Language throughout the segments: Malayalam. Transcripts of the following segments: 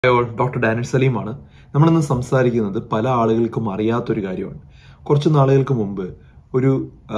ഡോക്ടർ ഡാനിൽ സലീമാണ് നമ്മളിന്ന് സംസാരിക്കുന്നത് പല ആളുകൾക്കും അറിയാത്തൊരു കാര്യമാണ് കുറച്ച് നാളുകൾക്ക് മുമ്പ് ഒരു ആ,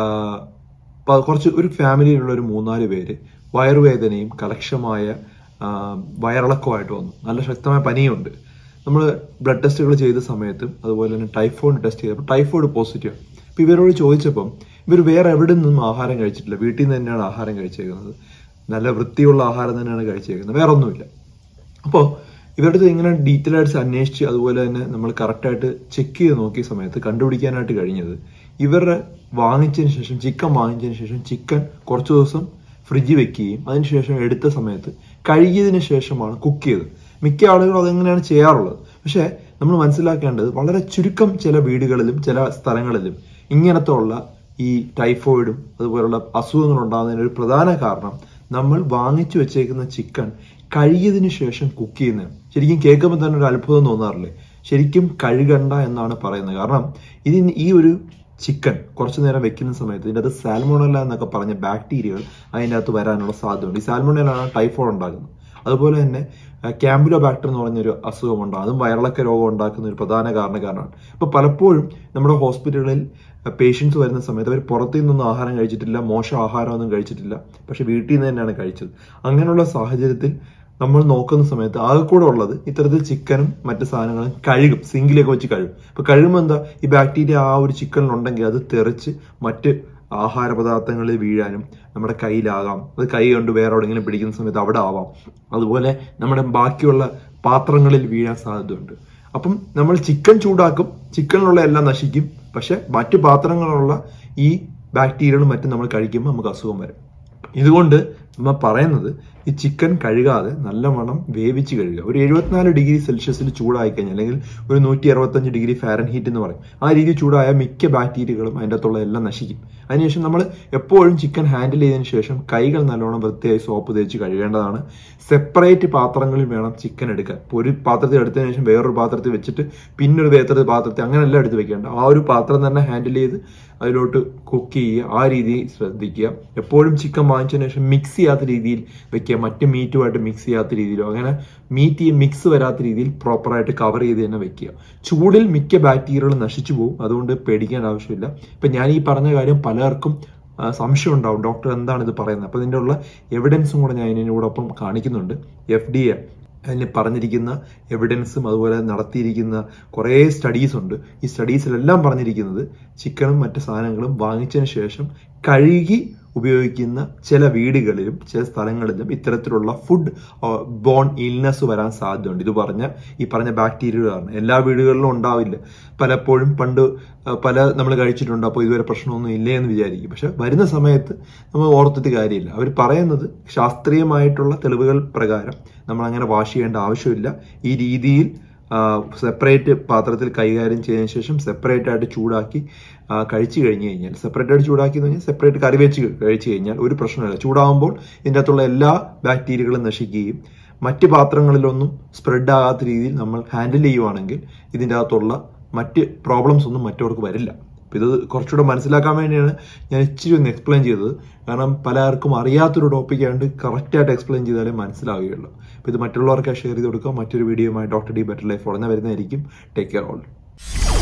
പ- കുറച്ച് ഒരു ഫാമിലിയിലുള്ള ഒരു മൂന്നാല് പേര് വയറുവേദനയും കലക്ഷമായ ആ, വയറിളക്കമായിട്ട് വന്നു നല്ല ശക്തമായ പനിയുണ്ട് നമ്മൾ ബ്ലഡ് ടെസ്റ്റുകൾ ചെയ്ത സമയത്തും അതുപോലെ തന്നെ ടൈഫോയിഡ് ടെസ്റ്റ് ചെയ്തപ്പോൾ ടൈഫോയിഡ് പോസിറ്റീവ് അപ്പോൾ ഇവരോട് ചോദിച്ചപ്പം ഇവർ വേറെ എവിടെ നിന്നും ആഹാരം കഴിച്ചിട്ടില്ല വീട്ടിൽ നിന്ന് തന്നെയാണ് ആഹാരം കഴിച്ചേക്കുന്നത് നല്ല വൃത്തിയുള്ള ആഹാരം തന്നെയാണ് കഴിച്ചേക്കുന്നത് വേറെ ഒന്നുമില്ല അപ്പോൾ ഇവരുടെ അടുത്ത് ഇങ്ങനെ ഡീറ്റെയിൽ ആയിട്ട് അന്വേഷിച്ച് അതുപോലെ തന്നെ നമ്മൾ കറക്റ്റായിട്ട് ചെക്ക് ചെയ്ത് നോക്കിയ സമയത്ത് കണ്ടുപിടിക്കാനായിട്ട് കഴിഞ്ഞത് ഇവരുടെ വാങ്ങിച്ചതിന് ശേഷം ചിക്കൻ വാങ്ങിച്ചതിന് ശേഷം ചിക്കൻ കുറച്ച് ദിവസം ഫ്രിഡ്ജിൽ വെക്കുകയും അതിനുശേഷം എടുത്ത സമയത്ത് കഴുകിയതിന് ശേഷമാണ് കുക്ക് ചെയ്തത് മിക്ക ആളുകളും അതെങ്ങനെയാണ് ചെയ്യാറുള്ളത് പക്ഷേ നമ്മൾ മനസ്സിലാക്കേണ്ടത് വളരെ ചുരുക്കം ചില വീടുകളിലും ചില സ്ഥലങ്ങളിലും ഇങ്ങനത്തെ ഉള്ള ഈ ടൈഫോയിഡും അതുപോലുള്ള അസുഖങ്ങൾ ഉണ്ടാകുന്നതിന് ഒരു പ്രധാന കാരണം നമ്മൾ വാങ്ങിച്ചു വെച്ചേക്കുന്ന ചിക്കൻ കഴുകിയതിനു ശേഷം കുക്ക് ചെയ്യുന്നതാണ് ശരിക്കും കേൾക്കുമ്പോൾ തന്നെ ഒരു അത്ഭുതം തോന്നാറില്ലേ ശരിക്കും കഴുകണ്ട എന്നാണ് പറയുന്നത് കാരണം ഇതിന് ഈ ഒരു ചിക്കൻ കുറച്ചു നേരം വെക്കുന്ന സമയത്ത് ഇതിൻ്റെ അകത്ത് സാൽമോണല്ല എന്നൊക്കെ പറഞ്ഞ ബാക്ടീരിയകൾ അതിൻ്റെ അകത്ത് വരാനുള്ള സാധ്യതയുണ്ട് ഈ സാൽമോണലാണ് ടൈഫോയിഡ് ഉണ്ടാകുന്നത് അതുപോലെ തന്നെ ക്യാമ്പുലോ ബാക്ടർ എന്ന് പറഞ്ഞൊരു അസുഖമുണ്ട് അതും വയറിളക്ക രോഗം ഉണ്ടാക്കുന്ന ഒരു പ്രധാന കാരണക്കാരനാണ് അപ്പോൾ പലപ്പോഴും നമ്മുടെ ഹോസ്പിറ്റലുകളിൽ പേഷ്യൻസ് വരുന്ന സമയത്ത് അവർ പുറത്തു നിന്നൊന്നും ആഹാരം കഴിച്ചിട്ടില്ല മോശം ആഹാരമൊന്നും കഴിച്ചിട്ടില്ല പക്ഷെ വീട്ടിൽ നിന്ന് തന്നെയാണ് കഴിച്ചത് അങ്ങനെയുള്ള സാഹചര്യത്തിൽ നമ്മൾ നോക്കുന്ന സമയത്ത് ആകെ കൂടെ ഉള്ളത് ഇത്തരത്തിൽ ചിക്കനും മറ്റു സാധനങ്ങളും കഴുകും സിങ്കിലൊക്കെ വെച്ച് കഴുകും അപ്പൊ കഴുകുമ്പോൾ എന്താ ഈ ബാക്ടീരിയ ആ ഒരു ചിക്കനിലുണ്ടെങ്കിൽ അത് തെറിച്ച് മറ്റ് ആഹാര പദാർത്ഥങ്ങളിൽ വീഴാനും നമ്മുടെ കയ്യിലാകാം അത് കൈ കൊണ്ട് വേറെ എവിടെയെങ്കിലും പിടിക്കുന്ന സമയത്ത് അവിടെ ആവാം അതുപോലെ നമ്മുടെ ബാക്കിയുള്ള പാത്രങ്ങളിൽ വീഴാൻ സാധ്യതയുണ്ട് അപ്പം നമ്മൾ ചിക്കൻ ചൂടാക്കും ചിക്കനിലുള്ള എല്ലാം നശിക്കും പക്ഷെ മറ്റു പാത്രങ്ങളിലുള്ള ഈ ബാക്ടീരിയകളും മറ്റും നമ്മൾ കഴിക്കുമ്പോൾ നമുക്ക് അസുഖം വരും ഇതുകൊണ്ട് നമ്മൾ പറയുന്നത് ഈ ചിക്കൻ കഴുകാതെ നല്ലവണ്ണം വേവിച്ച് കഴുകുക ഒരു എഴുപത്തിനാല് ഡിഗ്രി സെൽഷ്യസിൽ ചൂടായി കഴിഞ്ഞാൽ അല്ലെങ്കിൽ ഒരു നൂറ്റി അറുപത്തഞ്ച് ഡിഗ്രി ഫാരൻ ഹീറ്റ് എന്ന് പറയും ആ രീതി ചൂടായ മിക്ക ബാക്ടീരിയകളും അതിൻ്റെ അകത്തുള്ള എല്ലാം നശിക്കും അതിനുശേഷം നമ്മൾ എപ്പോഴും ചിക്കൻ ഹാൻഡിൽ ചെയ്തതിന് ശേഷം കൈകൾ നല്ലോണം വൃത്തിയായി സോപ്പ് തേച്ച് കഴുകേണ്ടതാണ് സെപ്പറേറ്റ് പാത്രങ്ങളിൽ വേണം ചിക്കൻ എടുക്കാൻ ഇപ്പോൾ ഒരു പാത്രത്തിൽ എടുത്തതിന് ശേഷം വേറൊരു പാത്രത്തിൽ വെച്ചിട്ട് പിന്നെ ഒരു വേറൊരു പാത്രത്തിൽ അങ്ങനെയല്ല എടുത്ത് വെക്കേണ്ട ആ ഒരു പാത്രം തന്നെ ഹാൻഡിൽ ചെയ്ത് അതിലോട്ട് കുക്ക് ചെയ്യുക ആ രീതിയിൽ ശ്രദ്ധിക്കുക എപ്പോഴും ചിക്കൻ വാങ്ങിച്ചതിന് ശേഷം മിക്സ് ചെയ്യാത്ത രീതിയിൽ വെക്കുക മറ്റ് മീറ്റുമായിട്ട് മിക്സ് ചെയ്യാത്ത രീതിയിലോ അങ്ങനെ മീറ്റ് മിക്സ് വരാത്ത രീതിയിൽ പ്രോപ്പറായിട്ട് കവർ ചെയ്ത് തന്നെ വെക്കുക ചൂടിൽ മിക്ക ബാക്ടീരിയകളും നശിച്ചു പോകും അതുകൊണ്ട് പേടിക്കേണ്ട ആവശ്യമില്ല ഇപ്പം ഞാൻ ഈ പറഞ്ഞ കാര്യം പലർക്കും ആ, സംശയം ഉണ്ടാവും ഡോക്ടർ എന്താണ് ഇത് പറയുന്നത് അപ്പോൾ ഇതിൻ്റെ ഉള്ള എവിഡൻസും കൂടെ ഞാൻ ഇതിനോടൊപ്പം കാണിക്കുന്നുണ്ട് എഫ് ഡി എ അതിന് പറഞ്ഞിരിക്കുന്ന എവിഡൻസും അതുപോലെ നടത്തിയിരിക്കുന്ന കുറേ സ്റ്റഡീസ് ഉണ്ട് ഈ സ്റ്റഡീസിലെല്ലാം പറഞ്ഞിരിക്കുന്നത് ചിക്കനും മറ്റ് സാധനങ്ങളും വാങ്ങിച്ചതിന് ശേഷം കഴുകി ഉപയോഗിക്കുന്ന ചില വീടുകളിലും ചില സ്ഥലങ്ങളിലും ഇത്തരത്തിലുള്ള ഫുഡ് ബോൺ ഇൽനെസ് വരാൻ സാധ്യതയുണ്ട് ഇത് പറഞ്ഞ ഈ പറഞ്ഞ ബാക്ടീരിയ കാരണം എല്ലാ വീടുകളിലും ഉണ്ടാവില്ല പലപ്പോഴും പണ്ട് ആ, പല നമ്മൾ കഴിച്ചിട്ടുണ്ട് അപ്പോൾ ഇതുവരെ പ്രശ്നമൊന്നും ഇല്ലേ എന്ന് വിചാരിക്കും പക്ഷെ വരുന്ന സമയത്ത് നമ്മൾ ഓർത്തിട്ട് കാര്യമില്ല അവർ പറയുന്നത് ശാസ്ത്രീയമായിട്ടുള്ള തെളിവുകൾ പ്രകാരം നമ്മൾ അങ്ങനെ വാഷ് ചെയ്യേണ്ട ആവശ്യമില്ല ഈ രീതിയിൽ സെപ്പറേറ്റ് പാത്രത്തിൽ കൈകാര്യം ചെയ്തതിനു ശേഷം സെപ്പറേറ്റ് ആയിട്ട് ചൂടാക്കി ആ, കഴിച്ചു കഴിഞ്ഞു കഴിഞ്ഞാൽ സെപ്പറേറ്റ് ആയിട്ട് ചൂടാക്കി എന്ന് പറഞ്ഞാൽ സെപ്പറേറ്റ് കറി വെച്ച് കഴിച്ചു കഴിഞ്ഞാൽ ഒരു പ്രശ്നമില്ല ചൂടാകുമ്പോൾ ഇതിൻ്റെ അകത്തുള്ള എല്ലാ ബാക്ടീരിയകളും നശിക്കുകയും മറ്റ് പാത്രങ്ങളിലൊന്നും സ്പ്രെഡ് ആകാത്ത രീതിയിൽ നമ്മൾ ഹാൻഡിൽ ചെയ്യുവാണെങ്കിൽ ഇതിൻ്റെ അകത്തുള്ള മറ്റ് പ്രോബ്ലംസ് ഒന്നും മറ്റവർക്ക് വരില്ല അപ്പൊ ഇത് കുറച്ചുകൂടെ മനസ്സിലാക്കാൻ വേണ്ടിയാണ് ഞാൻ ഇച്ചിരി ഒന്ന് എക്സ്പ്ലെയിൻ ചെയ്തത് കാരണം പലർക്കും അറിയാത്തൊരു ടോപ്പിക് ആയതുകൊണ്ട് കറക്റ്റായിട്ട് എക്സ്പ്ലെയിൻ ചെയ്താലേ മനസ്സിലാവുകയുള്ളൂ അപ്പോൾ ഇത് മറ്റുള്ളവർക്ക് ഷെയർ ചെയ്ത് കൊടുക്കുക മറ്റൊരു വീഡിയോയുമായി ഡോക്ടർ ഡി ബെറ്റർ ലൈഫ് ഉടനെ വരുന്നതായിരിക്കും ടേക്ക് കെയർ ഓൾ